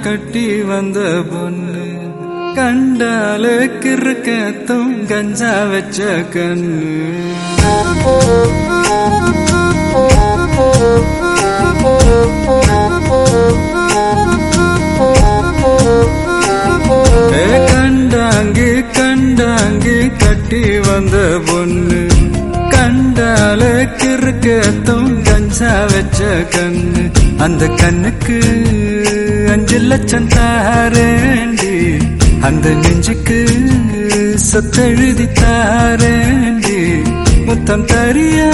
கட்டி வந்த பொண்ணு கண்டால கிறுக்கத்தும் கஞ்சா வச்ச கண்ணு ஏ கண்டாங்கி கண்டாங்கி கட்டி வந்த பொண்ணு கண்டால கிறுக்கத்தும் கஞ்சா வச்ச கண்ணு அந்த கண்ணுக்கு அஞ்சு லட்சம் தாரேண்டி அந்த நெஞ்சுக்கு சொத்தெழுதி தாரேண்டி முத்தம் தரியா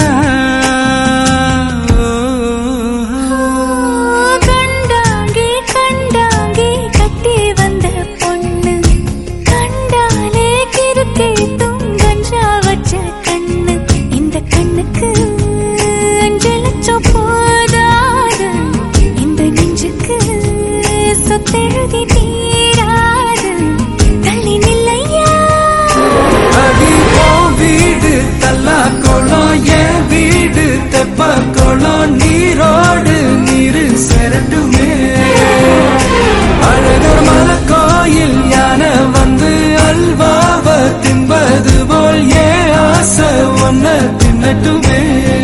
கண்டாங்கி கண்டாங்கி கட்டி வந்த பொண்ணு கண்டாலே கிறுக்கே துங்கஞ்சா வச்ச கண்ணு இந்த கண்ணுக்கு அஞ்சு லட்சம் போதாது இந்த நெஞ்சுக்கு சொத்தெழுதி தீராது தள்ளி நில்லையா அடி போ வீடு தல்லா குளம் என் வீடு தெப்ப குளம் நீரோடு நீரு செரட்டுமே அழகர் மல கோயில் யானை வந்து அல்வாவ தின்பது போல் ஏ ஆசை ஒன்ன தின்னட்டுமே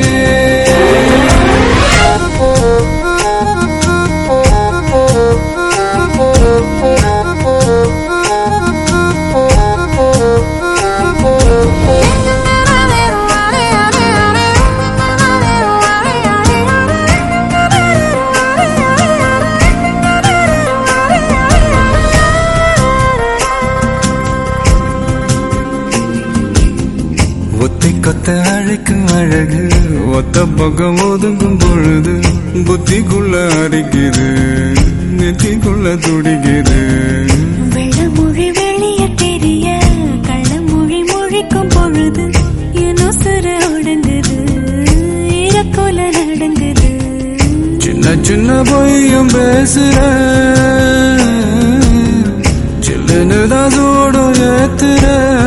ஒத்தை கொத்த அழைக்கும் அழகு ஒத்த பக்கம் ஒதுங்கும் பொழுது புத்திக்குள்ள அடிக்குது நெத்திக்குள்ள துடிக்குது வெள்ளமொழி வெளிய தெரிய கள்ளமொழி மொழிக்கும் பொழுது என் உசுர ஒடுங்குது இறக்கோல நடங்குது சின்ன சின்ன பொய்யும் பேசுற சில்லுன்னு தான் சூடும் ஏத்துற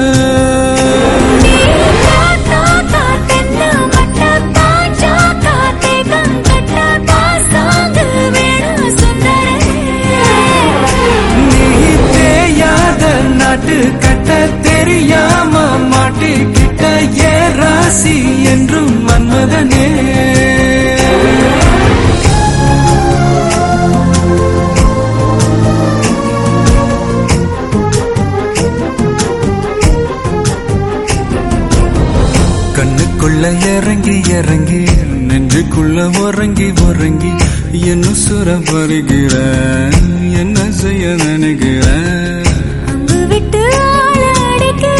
தாத்தா தாத்தென்ன மட்ட பாஞ்சா காத்தே கங்கட்ட பாசாங்கு வேணும் சுந்தரே நீ தேயாத நாட்டு கட்ட தெரியாம மாட்டிக்கிட்ட ஏ ராசி என்றும் மன்மதனே கண்ணுக்குள்ள இறங்கி இறங்கி நெஞ்சுக்குள்ள உறங்கி உறங்கி என்ன சுர பருகிற என்ன செய்ய நினைக்கிற அம்பு விட்டு ஆள அடிக்கிற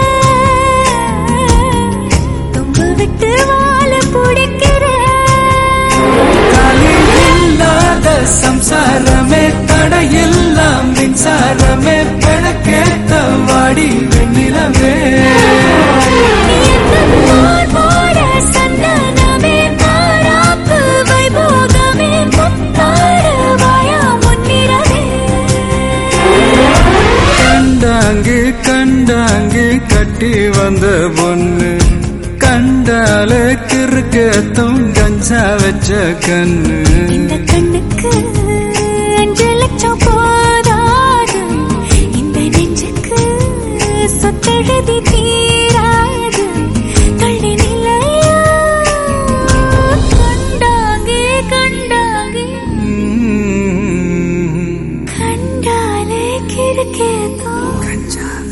தும்பு விட்டு வாழ பிடிக்கிற காலி இல்லாத சம்சாரமே தடையெல்லாம் மின்சாரமே பிழக்கேத்த வாடி வெண்ணிலவே போர் போட சந்தனமே மாறாப்பு வைபோகமே முத்தார வாயா முன்னிறவே கண்டாங்கு கண்டாங்கு கட்டி வந்த பொண்ணு கண்டால கிறுக்கத்தும் கஞ்சா வச்ச கண்ணு இந்த கண்ணுக்கு அஞ்சு லட்சம் போதாது இந்த நெஞ்சுக்கு சொத்தெழுதி தீராது தள்ளி நிலையா கண்டாங்கே கண்டாங்கே ம். கண்டாலே கிறுக்கேதோ கஞ்சா